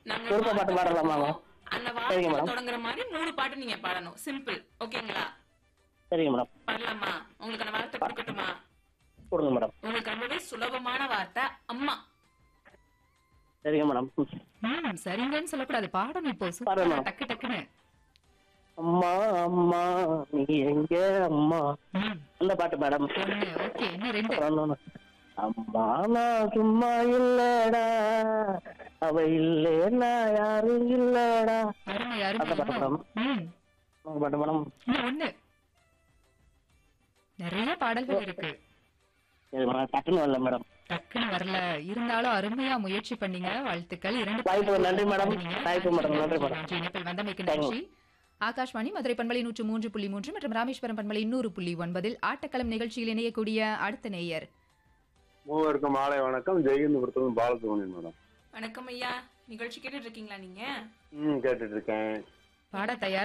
நாங்க விருப்ப பாட்டு வார்த்தை பாடலாமாங்க? கொடுப்போம். அந்த சரிங்க வார்த்தையில மேடம். தொடங்குற மாதிரி மூணு பாட்டு நீங்க பாடணும் சிம்பிள் ஓகேங்களா சரிங்க மேடம் பாடலாமா உங்களுக்கு அந்த வார்த்தை கொடுக்கட்டுமா கொடுங்க மேடம் உங்களுக்கு ரொம்பவே சுலபமான வார்த்தை அம்மா சரிங்க மேடம் ம் சரிங்கன்னு சொல்லக்கூடாது பாடணும் இப்போ சூப்பரா பாடணும். டக்கு டக்குன்னு அம்மா அம்மா நீ எங்க அம்மா ம் அந்த பாட்டு மேடம் ஒண்ணு ஓகே இன்னும் ரெண்டு அப்புறம் இன்னொன்னு. அம்மா நான் சும்மா இல்லடா அவ இல்லேன்னா யாரும் இல்லடா அருமை அந்த அருமை பாட்டு மேடம் ம் அந்த பாட்டு மேடம் இன்னும் ஒண்ணு நிறைய பாடல்கள் இருக்கு சரி மேடம் டக்குன்னு வரல மேடம் டக்குன்னு வரல இருந்தாலும் அருமையா முயற்சி பண்ணீங்க வாழ்த்துக்கள் இரண்டு வாய்ப்பு பாடல்கள் நன்றி மேடம். பாடுனீங்க. வாய்ப்பு மேடம். நன்றி நன்றி, மேடம். நன்றி. இணைப்பில் வந்தமைக்கு தேங்க்யூ. நன்றி ஆகாஷ்வாணி மதுரை பண்பலை நூற்று மூன்று புள்ளி மூன்று மற்றும் ராமேஸ்வரம் பண்பலை நூறு புள்ளி ஒன்பதில் ஆட்டக்களம் நிகழ்ச்சியில் இணையக்கூடிய அடுத்த நேயர் மூவருக்கும் மாலை வணக்கம் ஜெயகிந்தபுரத்துல பாலசுப்ரமணியன் மேடம் வணக்கம் ஐயா நிகழ்ச்சி கேட்டுட்டு இருக்கீங்களா நீங்க ம் கேட்டுட்டு இருக்கேன் பாட தயார்